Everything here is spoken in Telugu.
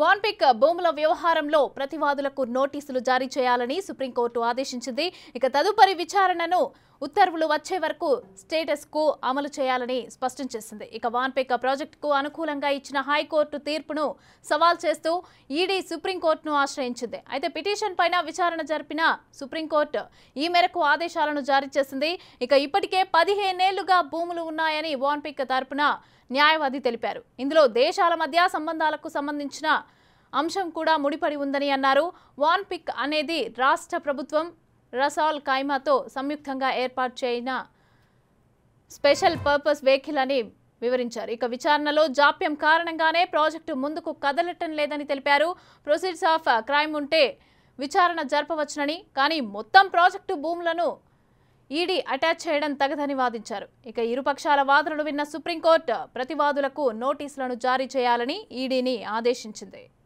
వాన్పిక్ భూముల వ్యవహారంలో ప్రతివాదులకు నోటీసులు జారీ చేయాలని సుప్రీంకోర్టు ఆదేశించింది ఇక తదుపరి విచారణను ఉత్తర్వులు వచ్చే వరకు స్టేటస్ కు అమలు చేయాలని స్పష్టం చేసింది ఇక వాన్పిక్ ప్రాజెక్టుకు అనుకూలంగా ఇచ్చిన హైకోర్టు తీర్పును సవాల్ చేస్తూ ఈడీ సుప్రీంకోర్టును ఆశ్రయించింది అయితే పిటిషన్ పైన విచారణ జరిపిన సుప్రీంకోర్టు ఈ మేరకు ఆదేశాలను జారీ చేసింది ఇక ఇప్పటికే పదిహేనేళ్లుగా భూములు ఉన్నాయని వాన్పిక్ తరపున న్యాయవాది తెలిపారు ఇందులో దేశాల మధ్య సంబంధాలకు సంబంధించిన అంశం కూడా ముడిపడి ఉందని అన్నారు వాన్ పిక్ అనేది రాష్ట్ర ప్రభుత్వం రసాల్ ఖైమాతో సంయుక్తంగా ఏర్పాటు చేయన స్పెషల్ పర్పస్ వెహికల్ అని వివరించారు ఇక విచారణలో జాప్యం కారణంగానే ప్రాజెక్టు ముందుకు కదలటం లేదని తెలిపారు ప్రొసీడ్స్ ఆఫ్ క్రైమ్ ఉంటే విచారణ జరపవచ్చునని కానీ మొత్తం ప్రాజెక్టు భూములను ఈడీ అటాచ్ చేయడం తగదని వాదించారు ఇక ఇరుపక్షాల వాదనలు విన్న సుప్రీంకోర్టు ప్రతివాదులకు నోటీసులను జారీ చేయాలని ఈడీని ఆదేశించింది